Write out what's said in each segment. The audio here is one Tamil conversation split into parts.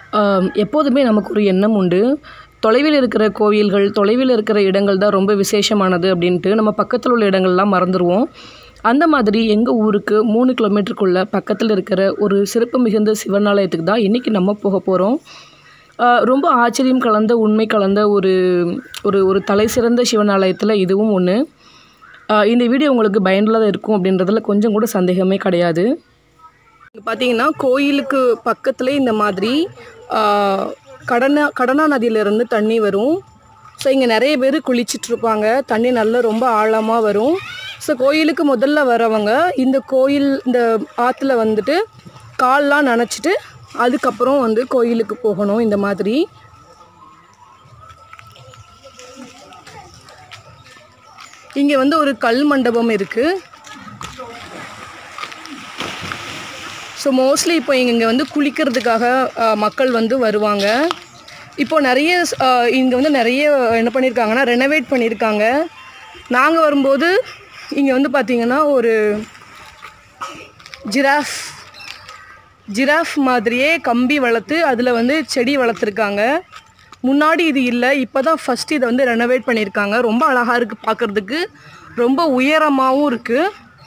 ஆம், எப்போதுமே நமக்கு ஒரு எண்ணம் உண்டு தொலைவில் இருக்கிற கோவில்கள் தொலைவில் இருக்கிற இடங்கள் தான் ரொம்ப விசேஷமானது அப்படின்ட்டு நம்ம பக்கத்தில் உள்ள இடங்கள்லாம் மறந்துடுவோம் அந்த மாதிரி எங்கள் ஊருக்கு மூணு கிலோமீட்டருக்குள்ள பக்கத்தில் இருக்கிற ஒரு சிறப்பு மிகுந்த சிவன் ஆலயத்துக்கு தான் இன்றைக்கி நம்ம போக போகிறோம் ரொம்ப ஆச்சரியம் கலந்த உண்மை கலந்த ஒரு ஒரு ஒரு தலை சிறந்த சிவன் ஆலயத்தில் இதுவும் ஒன்று இந்த வீடியோ உங்களுக்கு பயனுள்ளதாக இருக்கும் அப்படின்றதுல கொஞ்சம் கூட சந்தேகமே கிடையாது இங்கே பார்த்தீங்கன்னா கோயிலுக்கு பக்கத்துல இந்த மாதிரி ஆஹ், கடனா கடனா நதியிலேருந்து தண்ணி வரும் ஸோ இங்கே நிறைய பேர் குளிச்சிட்டு இருப்பாங்க தண்ணி நல்லா ரொம்ப ஆழமாக வரும் ஸோ கோயிலுக்கு முதல்ல வரவங்க இந்த கோயில் இந்த ஆற்றுல வந்துட்டு கால்லாம் நனைச்சிட்டு அதுக்கப்புறம் வந்து கோயிலுக்கு போகணும் இந்த மாதிரி இங்கே வந்து ஒரு கல் மண்டபம் இருக்குது ஸோ மோஸ்ட்லி இப்போ இங்கே வந்து குளிக்கிறதுக்காக அஹ், மக்கள் வந்து வருவாங்க இப்போ நிறைய இங்கே வந்து நிறைய என்ன பண்ணியிருக்காங்கன்னா ரெனோவேட் பண்ணியிருக்காங்க நாங்கள் வரும்போது இங்கே வந்து பார்த்திங்கன்னா ஒரு ஜிராஃப் ஜிராஃப் மாதிரியே கம்பி வளர்த்து அதில் வந்து செடி வளர்த்துருக்காங்க முன்னாடி இது இல்லை இப்போ தான் ஃபஸ்ட்டு இதை வந்து ரெனோவேட் பண்ணியிருக்காங்க ரொம்ப அழகாக இருக்குது பார்க்குறதுக்கு ரொம்ப உயரமாகவும் இருக்குது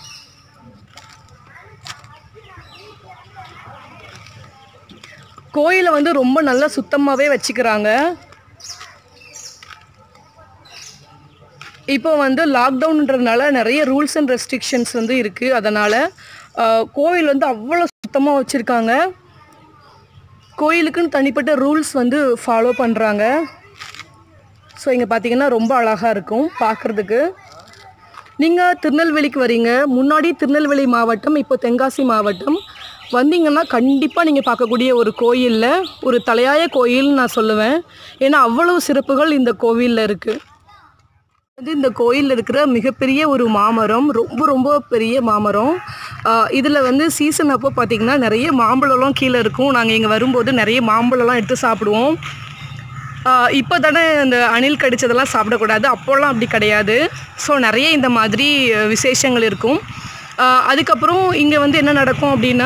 கோயிலை வந்து ரொம்ப நல்லா சுத்தமாகவே வச்சுக்கிறாங்க இப்போ வந்து லாக்டவுன்றதுனால நிறைய ரூல்ஸ் அண்ட் ரெஸ்ட்ரிக்ஷன்ஸ் வந்து இருக்குது அதனால் கோவில் வந்து அவ்வளோ சுத்தமாக வச்சுருக்காங்க கோயிலுக்குன்னு தனிப்பட்ட ரூல்ஸ் வந்து ஃபாலோ பண்ணுறாங்க ஸோ இங்கே பார்த்தீங்கன்னா ரொம்ப அழகாக இருக்கும் பார்க்குறதுக்கு நீங்கள் திருநெல்வேலிக்கு வரீங்க முன்னாடி திருநெல்வேலி மாவட்டம் இப்போ தென்காசி மாவட்டம் வந்தீங்கன்னா கண்டிப்பாக நீங்கள் பார்க்கக்கூடிய ஒரு கோயிலில் ஒரு தலையாய கோயில்னு நான் சொல்லுவேன் ஏன்னா அவ்வளவு சிறப்புகள் இந்த கோவிலில் இருக்குது வந்து இந்த கோயிலில் இருக்கிற மிகப்பெரிய ஒரு மாமரம் ரொம்ப ரொம்ப பெரிய மாமரம் இதில் வந்து சீசன் அப்போ பார்த்திங்கன்னா நிறைய மாம்பழம்லாம் கீழே இருக்கும் நாங்கள் இங்கே வரும்போது நிறைய மாம்பழம்லாம் எடுத்து சாப்பிடுவோம் இப்போ தானே இந்த அணில் கடிச்சதெல்லாம் சாப்பிடக்கூடாது அப்போல்லாம் அப்படி கிடையாது ஸோ நிறைய இந்த மாதிரி அஹ், விசேஷங்கள் இருக்கும் ஆஹ், அதுக்கப்புறம் இங்கே வந்து என்ன நடக்கும் அப்படின்னா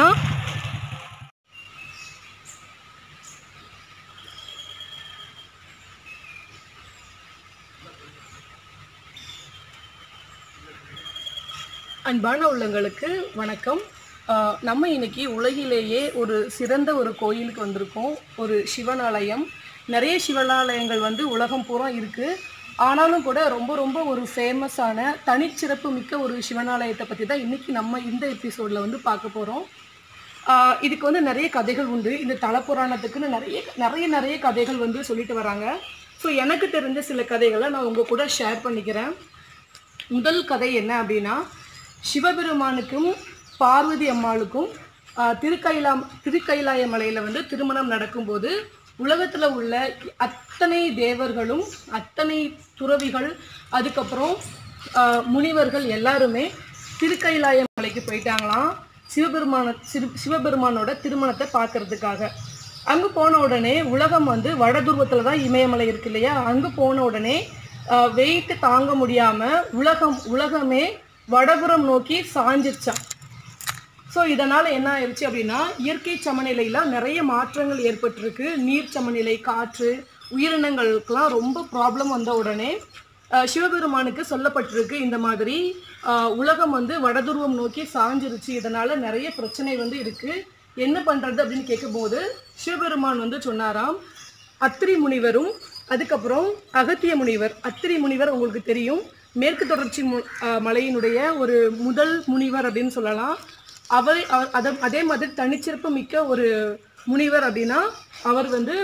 அன்பான உள்ளங்களுக்கு வணக்கம் ஆஹ் நம்ம இன்னைக்கு உலகிலேயே ஒரு சிறந்த ஒரு கோயிலுக்கு வந்திருக்கோம் ஒரு சிவனாலயம் நிறைய சிவனாலயங்கள் வந்து உலகம் பூரா இருக்குது ஆனாலும் கூட ரொம்ப ரொம்ப ஒரு ஃபேமஸான தனிச்சிறப்பு மிக்க ஒரு சிவனாலயத்தை பற்றி தான் இன்னைக்கு நம்ம இந்த எபிசோடில் வந்து பார்க்க போகிறோம் இதுக்கு வந்து நிறைய கதைகள் உண்டு இந்த தலப்புராணத்துக்குன்னு நிறைய நிறைய நிறைய கதைகள் வந்து சொல்லிட்டு வராங்க ஸோ எனக்கு தெரிஞ்ச சில கதைகளை நான் உங்கள் கூட ஷேர் பண்ணிக்கிறேன் முதல் கதை என்ன அப்படின்னா சிவபெருமானுக்கும் பார்வதி அம்மாளுக்கும் ஆஹ், திருக்கைலா திருக்கைலாய மலையில் வந்து திருமணம் நடக்கும்போது உலகத்தில் உள்ள அத்தனை தேவர்களும் அத்தனை துறவிகள் அதுக்கப்புறம் ஆஹ், முனிவர்கள் எல்லாருமே திருக்கைலாய மலைக்கு போயிட்டாங்களாம் சிவபெருமான சிறு சிவபெருமானோட திருமணத்தை பார்க்கறதுக்காக அங்கே போன உடனே உலகம் வந்து வடதுருவத்தில் தான் இமயமலை இருக்கு இல்லையா அங்கே போன உடனே வெயிட் தாங்க முடியாமல் உலகம் உலகமே வடபுறம் நோக்கி சாஞ்சிருச்சான் ஸோ இதனால் என்ன ஆயிடுச்சு அப்படின்னா இயற்கை சமநிலையில் நிறைய மாற்றங்கள் ஏற்பட்டிருக்கு நீர் சமநிலை காற்று உயிரினங்களுக்கெல்லாம் ரொம்ப ப்ராப்ளம் வந்த உடனே அஹ், சிவபெருமானுக்கு சொல்லப்பட்டிருக்கு இந்த மாதிரி அஹ், உலகம் வந்து வடதுருவம் நோக்கி சாஞ்சிருச்சு இதனால் நிறைய பிரச்சனை வந்து இருக்குது என்ன பண்ணுறது அப்படின்னு கேட்கும்போது சிவபெருமான் வந்து சொன்னாராம் அத்திரி முனிவரும் அதுக்கப்புறம் அகத்திய முனிவர் அத்திரி முனிவர் உங்களுக்கு தெரியும் மேற்கு தொடர்ச்சி மு- அஹ் மலையினுடைய ஒரு முதல் முனிவர் அப்படின்னு சொல்லலாம் அவர் அவர் அத அதே மாதிரி தனிச்சிறப்பு மிக்க ஒரு முனிவர் அப்படின்னா அவர் வந்து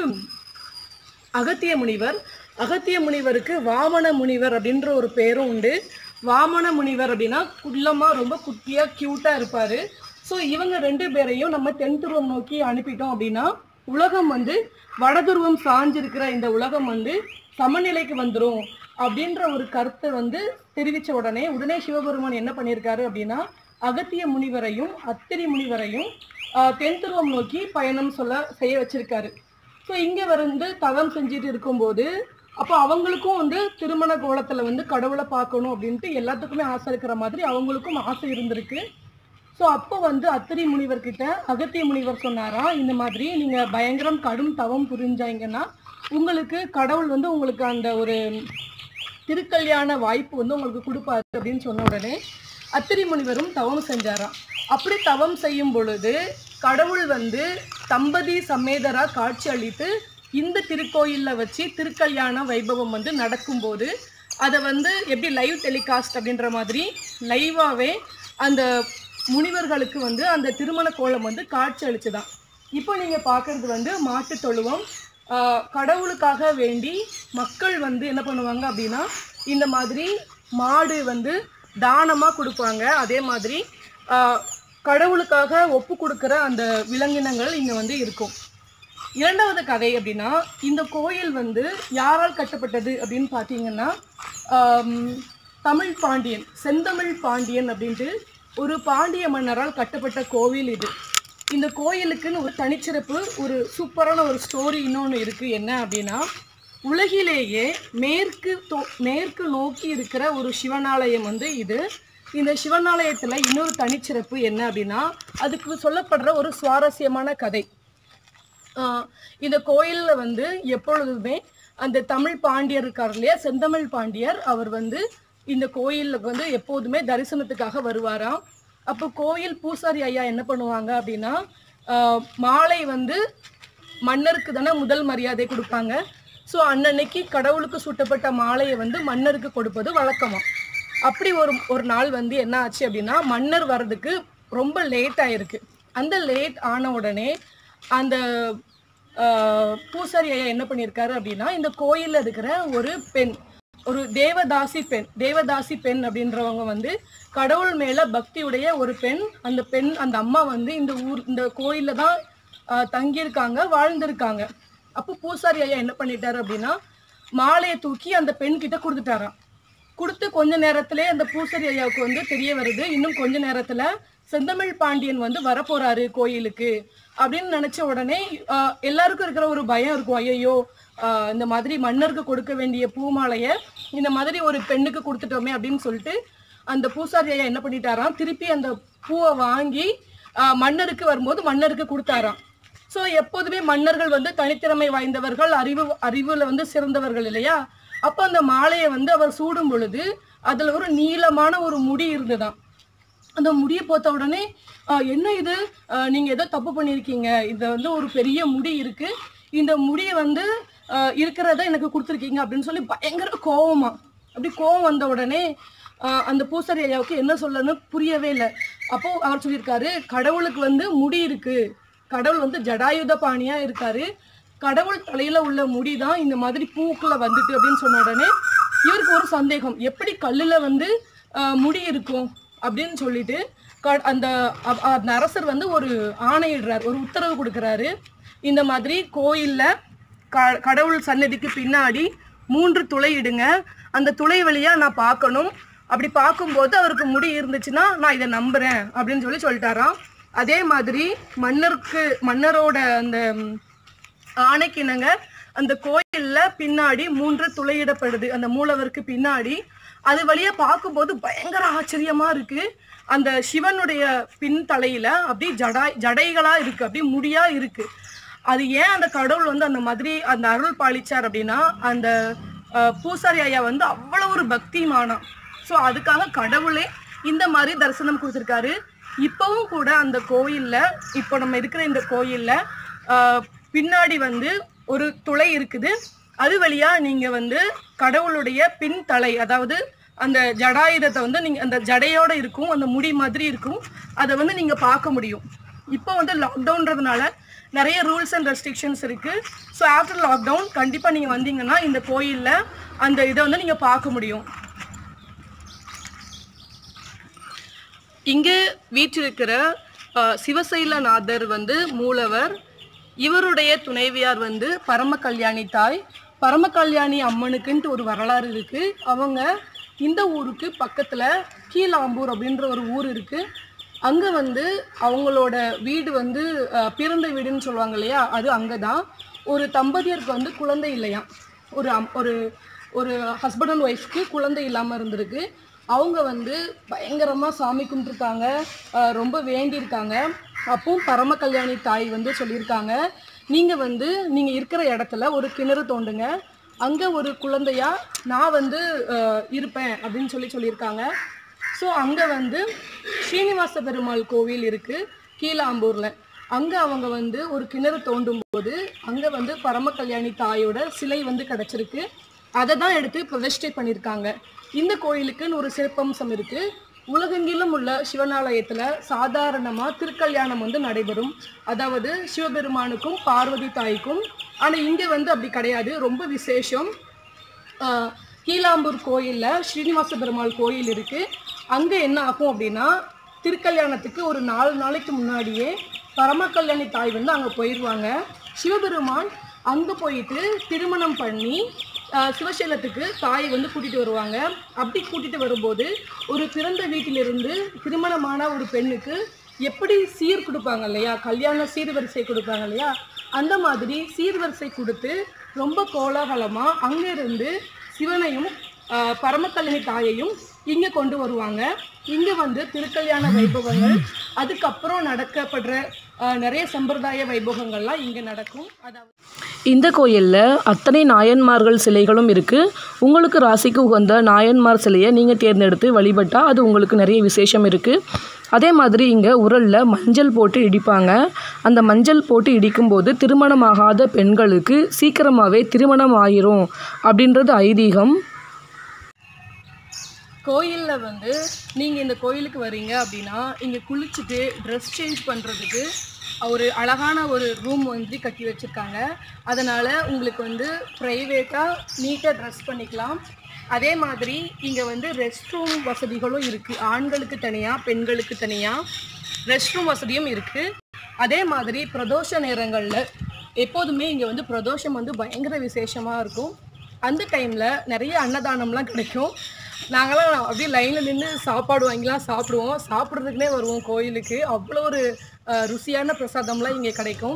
அகத்திய முனிவர் அகத்திய முனிவருக்கு வாமன முனிவர் அப்படின்ற ஒரு பேரும் உண்டு வாமன முனிவர் அப்படின்னா குள்ளமாக ரொம்ப குட்டியாக க்யூட்டாக இருப்பார் ஸோ இவங்க ரெண்டு பேரையும் நம்ம தென் துருவம் நோக்கி அனுப்பிட்டோம் அப்படின்னா உலகம் வந்து வடதுருவம் சாஞ்சிருக்கிற இந்த உலகம் வந்து சமநிலைக்கு வந்துடும் அப்படின்ற ஒரு கருத்தை வந்து தெரிவித்த உடனே உடனே சிவபெருமான் என்ன பண்ணியிருக்காரு அப்படின்னா அகத்திய முனிவரையும் அத்திரி முனிவரையும் ஆஹ், தென் துருவம் நோக்கி பயணம் சொல்ல செய்ய வச்சிருக்காரு ஸோ இங்கே வந்து தவம் செஞ்சுட்டு இருக்கும்போது அப்போ அவங்களுக்கும் வந்து திருமண கோலத்தில் வந்து கடவுளை பார்க்கணும் அப்படின்ட்டு எல்லாத்துக்குமே ஆசை இருக்கிற மாதிரி அவங்களுக்கும் ஆசை இருந்திருக்கு ஸோ ஸோ அப்போ வந்து அத்திரி முனிவர்கிட்ட அகத்திய முனிவர் சொன்னாராம் இந்த மாதிரி நீங்கள் பயங்கரம் கடும் தவம் புரிஞ்சாங்கன்னா உங்களுக்கு கடவுள் வந்து உங்களுக்கு அந்த ஒரு திருக்கல்யாண வாய்ப்பு வந்து உங்களுக்கு கொடுப்பாரு அப்படின்னு சொன்ன உடனே அத்திரி முனிவரும் தவம் செஞ்சாராம் அப்படி தவம் செய்யும் பொழுது கடவுள் வந்து தம்பதி சமேதரா காட்சி அளித்து இந்த திருக்கோயிலில் வச்சு திருக்கல்யாண வைபவம் வந்து நடக்கும்போது அதை வந்து எப்படி லைவ் டெலிகாஸ்ட் அப்படின்ற மாதிரி லைவாகவே அந்த முனிவர்களுக்கு வந்து அந்த திருமண கோலம் வந்து காட்சி அளிச்சுதான் இப்போ நீங்கள் பார்க்குறது வந்து மாட்டுத் தொழுவம் ஆஹ் கடவுளுக்காக வேண்டி மக்கள் வந்து என்ன பண்ணுவாங்க அப்படின்னா இந்த மாதிரி மாடு வந்து தானமாக கொடுப்பாங்க அதே மாதிரி ஆஹ் கடவுளுக்காக ஒப்பு கொடுக்குற அந்த விலங்கினங்கள் இங்கே வந்து இருக்கும் இரண்டாவது கதை அப்படின்னா இந்த கோயில் வந்து யாரால் கட்டப்பட்டது அப்படின்னு பார்த்தீங்கன்னா ஆம், தமிழ் பாண்டியன் செந்தமிழ் பாண்டியன் அப்படின்ட்டு ஒரு பாண்டிய மன்னரால் கட்டப்பட்ட கோவில் இது இந்த கோயிலுக்குன்னு ஒரு தனிச்சிறப்பு ஒரு சூப்பரான ஒரு ஸ்டோரி இன்னொன்று இருக்குது என்ன அப்படின்னா உலகிலேயே மேற்கு தோ மேற்கு நோக்கி இருக்கிற ஒரு சிவனாலயம் வந்து இது இந்த சிவனாலயத்தில் இன்னொரு தனிச்சிறப்பு என்ன அப்படின்னா அதுக்கு சொல்லப்படுற ஒரு சுவாரஸ்யமான கதை ஆஹ் இந்த கோயிலில் வந்து எப்பொழுதுமே அந்த தமிழ் பாண்டியர் இருக்கார் இல்லையா செந்தமிழ் பாண்டியர் அவர் வந்து இந்த கோயிலில் வந்து எப்போதுமே தரிசனத்துக்காக வருவாராம் அப்போ கோயில் பூசாரி ஐயா என்ன பண்ணுவாங்க அப்படின்னா ஆஹ் மாலை வந்து மன்னருக்கு தானே முதல் மரியாதை கொடுப்பாங்க ஸோ அன்னன்னைக்கு கடவுளுக்கு சூட்டப்பட்ட மாலையை வந்து மன்னருக்கு கொடுப்பது வழக்கமா அப்படி ஒரு ஒரு நாள் வந்து என்ன ஆச்சு அப்படின்னா மன்னர் வர்றதுக்கு ரொம்ப லேட் ஆயிருக்கு அந்த லேட் ஆன உடனே அந்த ஆஹ், பூசாரி ஐயா என்ன பண்ணியிருக்காரு அப்படின்னா இந்த கோயிலில் இருக்கிற ஒரு பெண் ஒரு தேவதாசி பெண் தேவதாசி பெண் அப்படின்றவங்க வந்து கடவுள் மேல பக்தியுடைய ஒரு பெண் அந்த பெண் அந்த அம்மா வந்து இந்த ஊர் இந்த கோயில்ல தான் ஆஹ், தங்கியிருக்காங்க வாழ்ந்திருக்காங்க அப்போ பூசாரி ஐயா என்ன பண்ணிட்டாரு அப்படின்னா மாலையை தூக்கி அந்த பெண் கிட்ட கொடுத்துட்டாராம் கொடுத்து கொஞ்ச நேரத்திலே அந்த பூசாரி ஐயாவுக்கு வந்து தெரிய வருது இன்னும் கொஞ்ச நேரத்துல செந்தமிழ் பாண்டியன் வந்து வரப்போறாரு கோயிலுக்கு அப்படின்னு நினைச்ச உடனே ஆஹ், எல்லாருக்கும் இருக்கிற ஒரு பயம் இருக்கும் ஐயோ இந்த மாதிரி மன்னருக்கு கொடுக்க வேண்டிய பூமாலைய இந்த மாதிரி ஒரு பெண்ணுக்கு கொடுத்துட்டோமே அப்படின்னு சொல்லிட்டு அந்த பூசாரி ஐயா என்ன பண்ணிட்டாராம் திருப்பி அந்த பூவை வாங்கி ஆஹ், மன்னருக்கு வரும்போது மன்னருக்கு கொடுத்தாராம் ஸோ எப்போதுமே மன்னர்கள் வந்து தனித்திறமை வாய்ந்தவர்கள் அறிவு அறிவுல வந்து சிறந்தவர்கள் இல்லையா அப்போ அந்த மாலையை வந்து அவர் சூடும் பொழுது அதில் ஒரு நீளமான ஒரு முடி இருந்துதான் அந்த முடியை பார்த்த உடனே "ஆ, என்ன இது ஆ, நீங்க ஏதோ தப்பு பண்ணியிருக்கீங்க இது வந்து ஒரு பெரிய முடி இருக்கு இந்த முடியை வந்து ஆ, இருக்கிறத எனக்கு கொடுத்துருக்கீங்க அப்படின்னு சொல்லி பயங்கர கோவமா அப்படி கோவம் வந்த உடனே ஆ, அந்த பூசாரி ஐயாவுக்கு என்ன சொல்லணும்னு புரியவே இல்லை அப்போ அவர் சொல்லியிருக்காரு கடவுளுக்கு வந்து முடி இருக்கு கடவுள் வந்து ஜடாயுத பாணியா இருக்காரு கடவுள் தலையில உள்ள முடி தான் இந்த மாதிரி பூக்குள்ள வந்துட்டு அப்படின்னு சொன்ன உடனே இவருக்கு ஒரு சந்தேகம் எப்படி கல்லுல வந்து ஆஹ், முடி இருக்கும் அப்படின்னு சொல்லிட்டு க- அந்த அ- அந்த அரசர் வந்து ஒரு ஆணையிடுறார் ஒரு உத்தரவு கொடுக்குறாரு இந்த மாதிரி கோயில்ல க கடவுள் சன்னதிக்கு பின்னாடி மூன்று துளை இடுங்க அந்த துளை வழியா நான் பார்க்கணும் அப்படி பார்க்கும்போது அவருக்கு முடி இருந்துச்சுன்னா நான் இதை நம்புறேன் அப்படின்னு சொல்லி சொல்லிட்டாராம் அதே மாதிரி மன்னருக்கு மன்னரோட அந்த ம், ஆணைக்கிணங்க அந்த கோயில்ல பின்னாடி மூன்று துளையிடப்படுது அந்த மூலவருக்கு பின்னாடி அது வழியா பார்க்கும்போது பயங்கர ஆச்சரியமா இருக்கு அந்த சிவனுடைய பின் தலையில அப்படியே ஜடா ஜடைகளா இருக்கு அப்படியே முடியா இருக்கு அது ஏன் அந்த கடவுள் வந்து அந்த மாதிரி அந்த அருள் பாலிச்சார் அப்படின்னா அந்த அஹ், பூசாரி ஐயா வந்து அவ்வளவு ஒரு பக்திமானம் ஸோ அதுக்காக கடவுளே இந்த மாதிரி தரிசனம் கொடுத்துருக்காரு இப்பவும் கூட அந்த கோயில்ல இப்போ நம்ம இருக்கிற இந்த கோயில்ல ஆஹ், பின்னாடி வந்து ஒரு துளை இருக்குது அது வழியா நீங்க வந்து கடவுளுடைய பின் தலை அதாவது அந்த ஜடாயுதத்தை வந்து நீங்க அந்த ஜடையோட இருக்கும் அந்த முடி மாதிரி இருக்கும் அதை வந்து நீங்க பார்க்க முடியும் இப்போ வந்து லாக்டவுன்றதுனால நிறைய ரூல்ஸ் அண்ட் ரெஸ்ட்ரிக்ஷன்ஸ் இருக்கு ஸோ ஆஃப்டர் லாக்டவுன் கண்டிப்பா நீங்க வந்தீங்கன்னா இந்த கோயில்ல அந்த இதை வந்து நீங்க பார்க்க முடியும் இங்கே வீற்றிருக்கிற அஹ், சிவசைலநாதர் வந்து மூலவர் இவருடைய துணைவியார் வந்து பரம கல்யாணி தாய் பரம கல்யாணி அம்மனுக்குன்ட்டு ஒரு வரலாறு இருக்கு அவங்க இந்த ஊருக்கு பக்கத்துல கீழாம்பூர் அப்படின்ற ஒரு ஊர் இருக்கு அங்க வந்து அவங்களோட வீடு வந்து அஹ், பிறந்த வீடுன்னு சொல்லுவாங்க இல்லையா அது அங்கதான் ஒரு தம்பதியருக்கு வந்து குழந்தை இல்லையா ஒரு அம்- ஒரு ஒரு ஹஸ்பண்ட் அண்ட் ஒய்ஃப்க்கு குழந்தை இல்லாமல் இருந்திருக்கு அவங்க வந்து பயங்கரமாக சாமி கும்பிட்ருக்காங்க அஹ் ரொம்ப வேண்டியிருக்காங்க அப்பவும் பரம கல்யாணி தாய் வந்து சொல்லியிருக்காங்க நீங்கள் வந்து நீங்கள் இருக்கிற இடத்துல ஒரு கிணறு தோண்டுங்க அங்கே ஒரு குழந்தையா நான் வந்து அஹ், இருப்பேன் அப்படின்னு சொல்லி சொல்லியிருக்காங்க ஸோ அங்கே வந்து ஸ்ரீனிவாச பெருமாள் கோவில் இருக்குது கீழாம்பூரில் அங்கே அவங்க வந்து ஒரு கிணறு தோண்டும் போது அங்கே வந்து பரம கல்யாணி தாயோட சிலை வந்து கிடச்சிருக்கு அதை தான் எடுத்து பிரதிஷ்டை பண்ணியிருக்காங்க இந்த கோயிலுக்குன்னு ஒரு சிறப்பம்சம் இருக்குது உலகெங்கிலும் உள்ள சிவனாலயத்தில் சாதாரணமாக திருக்கல்யாணம் வந்து நடைபெறும் அதாவது சிவபெருமானுக்கும் பார்வதி தாய்க்கும் ஆனால் இங்கே வந்து அப்படி கிடையாது ரொம்ப விசேஷம் ஆஹ் கீழாம்பூர் கோயிலில் ஸ்ரீனிவாச பெருமாள் கோயில் இருக்குது அங்கே என்ன ஆகும் அப்படின்னா திருக்கல்யாணத்துக்கு ஒரு நாலு நாளைக்கு முன்னாடியே பரமக்கல்யாணி தாய் வந்து அங்கே போயிடுவாங்க சிவபெருமான் அங்கே போயிட்டு திருமணம் பண்ணி ஆஹ் சிவசைலத்துக்கு தாயை வந்து கூட்டிகிட்டு வருவாங்க அப்படி கூட்டிகிட்டு வரும்போது ஒரு பிறந்த வீட்டிலிருந்து திருமணமான ஒரு பெண்ணுக்கு எப்படி சீர் கொடுப்பாங்க இல்லையா கல்யாண சீர்வரிசை கொடுப்பாங்க இல்லையா அந்த மாதிரி சீர்வரிசை கொடுத்து ரொம்ப கோலாகலமாக அங்கேருந்து சிவனையும் ஆஹ், பரமக்கல்யாணி தாயையும் இங்கே கொண்டு வருவாங்க இங்கே வந்து திருக்கல்யாண வைபவங்கள் அதுக்கப்புறம் நடக்கப்படுற ஆஹ், நிறைய சம்பிரதாய வைபவங்கள்லாம் இங்கே நடக்கும் அதாவது இந்த கோயிலில் அத்தனை நாயன்மார்கள் சிலைகளும் இருக்குது உங்களுக்கு ராசிக்கு உகந்த நாயன்மார் சிலையை நீங்கள் தேர்ந்தெடுத்து வழிபட்டால் அது உங்களுக்கு நிறைய விசேஷம் இருக்குது அதே மாதிரி இங்கே உரலில் மஞ்சள் போட்டு இடிப்பாங்க அந்த மஞ்சள் போட்டு இடிக்கும்போது திருமணமாகாத பெண்களுக்கு சீக்கிரமாகவே திருமணம் ஆயிரும் அப்படின்றது ஐதீகம் கோயிலில் வந்து நீங்கள் இந்த கோயிலுக்கு வரீங்க அப்படின்னா இங்கே குளிச்சுட்டு ட்ரெஸ் சேஞ்ச் பண்ணுறதுக்கு ஒரு அழகான ஒரு ரூம் வந்து கட்டி வச்சுருக்காங்க அதனால் உங்களுக்கு வந்து ப்ரைவேட்டாக நீட்டாக ட்ரெஸ் பண்ணிக்கலாம் அதே மாதிரி இங்கே வந்து ரெஸ்ட் ரூம் வசதிகளும் இருக்குது ஆண்களுக்கு தனியாக பெண்களுக்கு தனியாக ரெஸ்ட் ரூம் வசதியும் இருக்குது அதே மாதிரி பிரதோஷ நேரங்களில் எப்போதுமே இங்கே வந்து பிரதோஷம் வந்து பயங்கர விசேஷமாக இருக்கும் அந்த டைமில் நிறைய அன்னதானம்லாம் கிடைக்கும் நாங்களாம் அப்படியே லைனில் நின்று சாப்பாடு வாங்கிலாம் சாப்பிடுவோம் சாப்பிட்றதுக்குனே வருவோம் கோயிலுக்கு அவ்வளோ ஒரு அஹ், ருசியான பிரசாதம்லாம் இங்கே கிடைக்கும்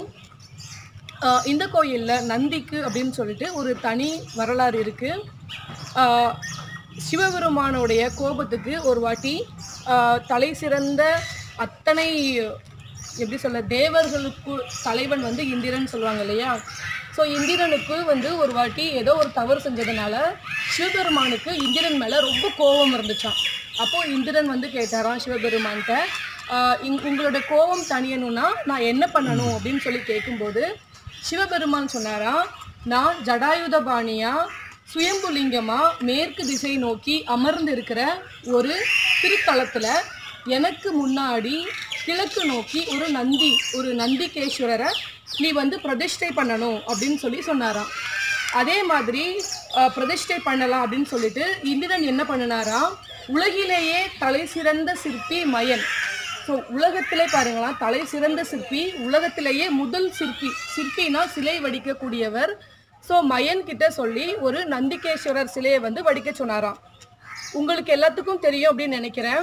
அஹ், இந்த கோயிலில் நந்திக்கு அப்படின்னு சொல்லிட்டு ஒரு தனி வரலாறு இருக்குது சிவபெருமானுடைய கோபத்துக்கு ஒரு வாட்டி அஹ், தலை சிறந்த அத்தனை எப்படி சொல்ல தேவர்களுக்கு தலைவன் வந்து இந்திரன் சொல்லுவாங்க இல்லையா ஸோ இந்திரனுக்கு வந்து ஒரு வாட்டி ஏதோ ஒரு தவறு செஞ்சதுனால சிவபெருமானுக்கு இந்திரன் மேலே ரொம்ப கோபம் இருந்துச்சாம் அப்போது இந்திரன் வந்து கேட்டாராம் சிவபெருமான்கிட்ட ஆஹ் இங் உங்களோட கோபம் தணியணும்னா நான் என்ன பண்ணணும் அப்படின்னு சொல்லி கேட்கும்போது சிவபெருமான் சொன்னாராம் நான் ஜடாயுதபாணியா சுயம்புலிங்கமா மேற்கு திசை நோக்கி அமர்ந்து இருக்கிற ஒரு திருத்தலத்தில் எனக்கு முன்னாடி கிழக்கு நோக்கி ஒரு நந்தி ஒரு நந்திகேஸ்வரரை நீ வந்து பிரதிஷ்டை பண்ணணும் அப்படின்னு சொல்லி சொன்னாராம் அதே மாதிரி அஹ், பிரதிஷ்டை பண்ணலாம் அப்படின்னு சொல்லிட்டு இந்திரன் என்ன பண்ணினாராம் உலகிலேயே தலை சிறந்த சிற்பி மயன் ஸோ உலகத்திலே பாருங்களாம் தலை சிறந்த சிற்பி உலகத்திலேயே முதல் சிற்பி சிற்பினா சிலை வடிக்கக்கூடியவர் ஸோ மயன் கிட்ட சொல்லி ஒரு நந்திகேஸ்வரர் சிலையை வந்து வடிக்க சொன்னாராம் உங்களுக்கு எல்லாத்துக்கும் தெரியும் அப்படின்னு நினைக்கிறேன்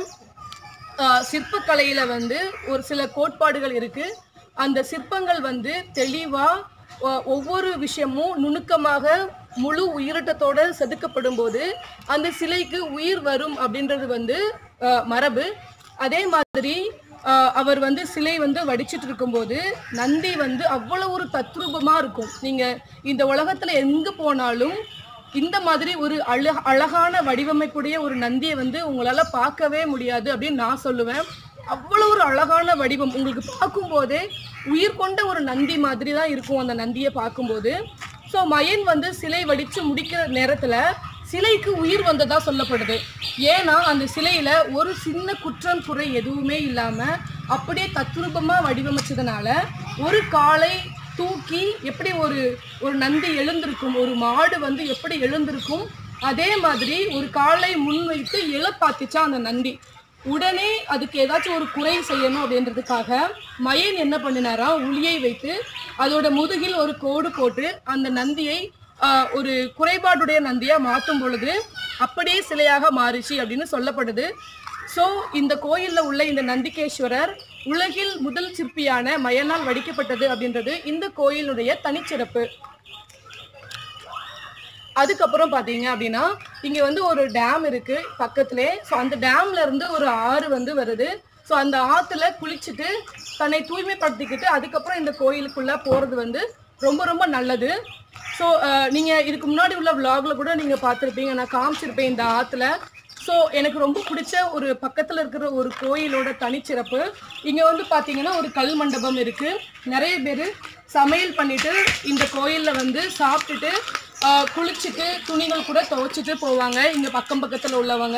ஆஹ் சிற்பக்கலையில் வந்து ஒரு சில கோட்பாடுகள் இருக்குது அந்த சிற்பங்கள் வந்து தெளிவாக ஒவ்வொரு விஷயமும் நுணுக்கமாக முழு உயிரோட்டத்தோட செதுக்கப்படும் போது அந்த சிலைக்கு உயிர் வரும் அப்படின்றது வந்து ஆஹ் மரபு அதே மாதிரி ஆஹ் அவர் வந்து சிலை வந்து வடிச்சிட்டு இருக்கும்போது நந்தி வந்து அவ்வளோ ஒரு தத்ரூபமாக இருக்கும் நீங்கள் இந்த உலகத்தில் எங்கே போனாலும் இந்த மாதிரி ஒரு அழ அழகான வடிவமைப்புடைய ஒரு நந்தியை வந்து உங்களால் பார்க்கவே முடியாது அப்படின்னு நான் சொல்லுவேன் அவ்வளோ ஒரு அழகான வடிவம் உங்களுக்கு பார்க்கும்போதே உயிர் கொண்ட ஒரு நந்தி மாதிரி தான் இருக்கும் அந்த நந்தியை பார்க்கும்போது ஸோ மயன் வந்து சிலை வடித்து முடிக்கிற நேரத்தில் சிலைக்கு உயிர் வந்ததா சொல்லப்படுது ஏன்னா அந்த சிலையில ஒரு சின்ன குற்றம் குறை எதுவுமே இல்லாம அப்படியே தத்ரூபமா வடிவமைச்சதுனால ஒரு காலை தூக்கி எப்படி ஒரு ஒரு நந்தி எழுந்திருக்கும் ஒரு மாடு வந்து எப்படி எழுந்திருக்கும் அதே மாதிரி ஒரு காலை முன்வைத்து இழப்பாத்துச்சா அந்த நந்தி உடனே அதுக்கு ஏதாச்சும் ஒரு குறை செய்யணும் அப்படின்றதுக்காக மயன் என்ன பண்ணினாரா உளியை வைத்து அதோட முதுகில் ஒரு கோடு போட்டு அந்த நந்தியை ஆஹ், ஒரு குறைபாடுடைய நந்தியா மாற்றும் பொழுது அப்படியே சிலையாக மாறுச்சு அப்படின்னு சொல்லப்படுது ஸோ இந்த கோயிலில் உள்ள இந்த நந்திகேஸ்வரர் உலகில் முதல் சிற்பியான மயனால் வடிக்கப்பட்டது அப்படின்றது இந்த கோயிலுடைய தனிச்சிறப்பு அதுக்கப்புறம் பார்த்தீங்க அப்படின்னா இங்க வந்து ஒரு டேம் இருக்கு பக்கத்திலே ஸோ அந்த டேம்ல இருந்து ஒரு ஆறு வந்து வருது ஸோ அந்த ஆத்துல குளிச்சுட்டு தன்னை தூய்மைப்படுத்திக்கிட்டு அதுக்கப்புறம் இந்த கோயிலுக்குள்ள போறது வந்து ரொம்ப ரொம்ப நல்லது ஸோ நீங்க இதுக்கு முன்னாடி உள்ள vlogல கூட நீங்க பார்த்துருப்பீங்க நான் காமிச்சிருப்பேன் இந்த ஆத்துல ஸோ எனக்கு ரொம்ப பிடிச்ச ஒரு பக்கத்தில் இருக்கிற ஒரு கோயிலோட தனிச்சிறப்பு இங்கே வந்து பார்த்தீங்கன்னா ஒரு கல் மண்டபம் இருக்குது நிறைய பேர் சமையல் பண்ணிட்டு இந்த கோயிலில் வந்து சாப்பிட்டுட்டு ஆஹ், குளிச்சுட்டு துணிகள் கூட துவைச்சிட்டு போவாங்க இங்கே பக்கம் பக்கத்தில் உள்ளவங்க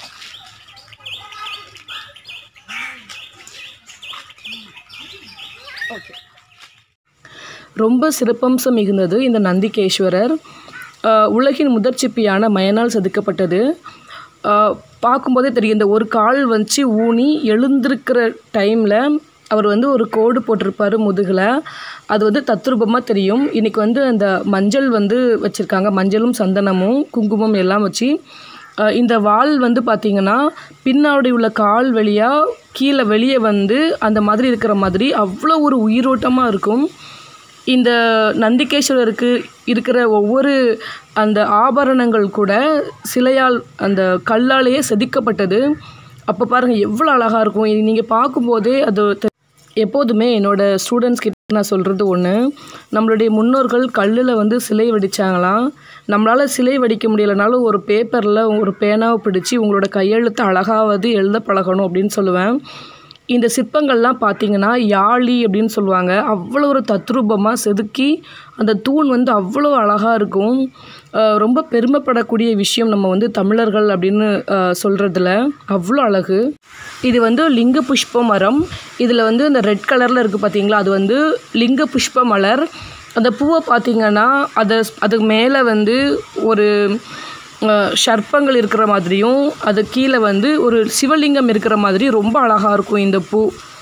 ஓகே ரொம்ப சிறப்பம்சம் மிகுந்தது இந்த நந்திகேஸ்வரர் ஆஹ் உலகின் முதற் சிப்பியான மயனால் செதுக்கப்பட்டது ஆஹ் பார்க்கும்போதே தெரியும் இந்த ஒரு கால் வச்சு ஊனி எழுந்திருக்கிற டைமில் அவர் வந்து ஒரு கோடு போட்டிருப்பார் முதுகில் அது வந்து தத்ரூபமாக தெரியும் இன்றைக்கி வந்து அந்த மஞ்சள் வந்து வச்சுருக்காங்க மஞ்சளும் சந்தனமும் குங்குமம் எல்லாம் வச்சு ஆஹ் இந்த வால் வந்து பார்த்திங்கன்னா பின்னாடி உள்ள கால் வழியாக கீழே வெளியே வந்து அந்த மாதிரி இருக்கிற மாதிரி அவ்வளோ ஒரு உயிரோட்டமாக இருக்கும் இந்த நந்திகேஸ்வரருக்கு இருக்கிற ஒவ்வொரு அந்த ஆபரணங்கள் கூட சிலையால் அந்த கல்லாலேயே செதுக்கப்பட்டது அப்போ பாருங்கள் எவ்வளோ அழகாக இருக்கும் நீங்கள் பார்க்கும்போதே அது தெ- எப்போதுமே என்னோடய ஸ்டூடெண்ட்ஸ் கிட்ட நான் சொல்கிறது ஒன்று நம்மளுடைய முன்னோர்கள் கல்லில் வந்து சிலை வடித்தாங்களாம் நம்மளால் சிலை வடிக்க முடியலனாலும் ஒரு பேப்பரில் ஒரு பேனாவை பிடிச்சி உங்களோட கையெழுத்து அழகாவது எழுத பழகணும் அப்படின்னு சொல்லுவேன் இந்த சிற்பங்கள்லாம் பார்த்தீங்கன்னா யாழி அப்படின்னு சொல்லுவாங்க அவ்வளோ ஒரு தத்ரூபமாக செதுக்கி அந்த தூண் வந்து அவ்வளோ அழகாக இருக்கும் அஹ் ரொம்ப பெருமைப்படக்கூடிய விஷயம் நம்ம வந்து தமிழர்கள் அப்படின்னு சொல்கிறதுல அவ்வளோ அழகு இது வந்து லிங்க புஷ்ப மரம் இதில் வந்து இந்த ரெட் கலரில் இருக்குது பார்த்தீங்களா அது வந்து லிங்க புஷ்ப மலர் அந்த பூவை பார்த்தீங்கன்னா அதை அதுக்கு மேலே வந்து ஒரு அஹ், சர்ப்பங்கள் இருக்கிற மாதிரியும் அது கீழே வந்து ஒரு சிவலிங்கம் இருக்கிற மாதிரி ரொம்ப அழகாக இருக்கும் இந்த பூ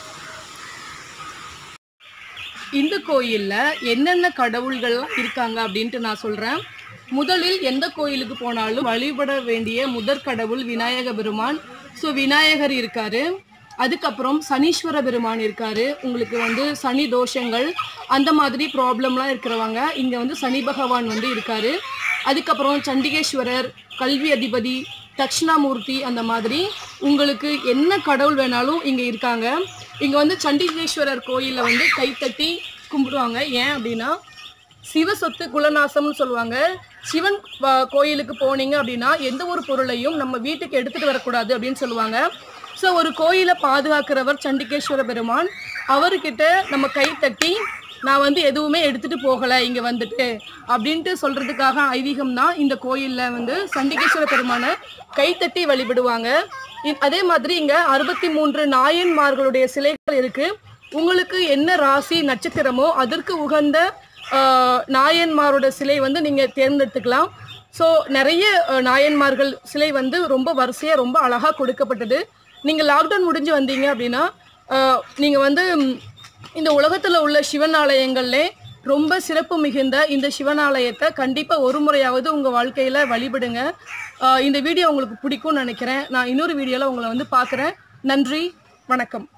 இந்த கோயில்ல என்னென்ன கடவுள்கள்லாம் இருக்காங்க அப்படின்ட்டு நான் சொல்றேன் முதலில் எந்த கோயிலுக்கு போனாலும் வழிபட வேண்டிய முதற் கடவுள் விநாயக பெருமான் ஸோ விநாயகர் இருக்காரு அதுக்கப்புறம் சனீஸ்வர பெருமான் இருக்காரு உங்களுக்கு வந்து சனி தோஷங்கள் அந்த மாதிரி ப்ராப்ளம்லாம் இருக்கிறவங்க இங்க வந்து சனி பகவான் வந்து இருக்காரு அதுக்கப்புறம் சண்டிகேஸ்வரர் கல்வி அதிபதி தட்சிணாமூர்த்தி அந்த மாதிரி உங்களுக்கு என்ன கடவுள் வேணாலும் இங்க இருக்காங்க இங்க வந்து சண்டிகேஸ்வரர் கோயில்ல வந்து கைத்தட்டி கும்பிடுவாங்க ஏன் அப்படின்னா சிவ சொத்து குலநாசம்னு சொல்லுவாங்க சிவன் வ- கோயிலுக்கு போனீங்க அப்படின்னா எந்த ஒரு பொருளையும் நம்ம வீட்டுக்கு எடுத்துட்டு வரக்கூடாது அப்படின்னு சொல்லுவாங்க ஸோ ஒரு கோயிலை பாதுகாக்கிறவர் சண்டிகேஸ்வர பெருமான் அவர்கிட்ட நம்ம கை தட்டி நான் வந்து எதுவுமே எடுத்துட்டு போகல இங்க வந்துட்டு அப்படின்ட்டு சொல்றதுக்காக ஐதீகம் தான் இந்த கோயில்ல வந்து சண்டிகேஸ்வர பெருமானை கைத்தட்டி வழிபடுவாங்க இ- அதே மாதிரி இங்க அறுபத்தி மூன்று நாயன்மார்களுடைய சிலைகள் இருக்கு உங்களுக்கு என்ன ராசி நட்சத்திரமோ அதற்கு உகந்த ஆஹ், நாயன்மாரோட சிலை வந்து நீங்க தேர்ந்தெடுத்துக்கலாம் ஸோ நிறைய அஹ், நாயன்மார்கள் சிலை வந்து ரொம்ப வரிசையாக ரொம்ப அழகாக கொடுக்கப்பட்டது நீங்கள் லாக்டவுன் முடிஞ்சு வந்தீங்க அப்படின்னா ஆஹ், நீங்க வந்து ம், இந்த உலகத்துல உள்ள சிவன் ஆலயங்கள்லே ரொம்ப சிறப்பு மிகுந்த இந்த சிவனாலயத்தை கண்டிப்பா ஒரு முறையாவது உங்க வாழ்க்கையில வழிபடுங்க ஆஹ் இந்த வீடியோ உங்களுக்கு பிடிக்கும்னு நினைக்கிறேன் நான் இன்னொரு வீடியோல உங்களை வந்து பார்க்குறேன் நன்றி வணக்கம்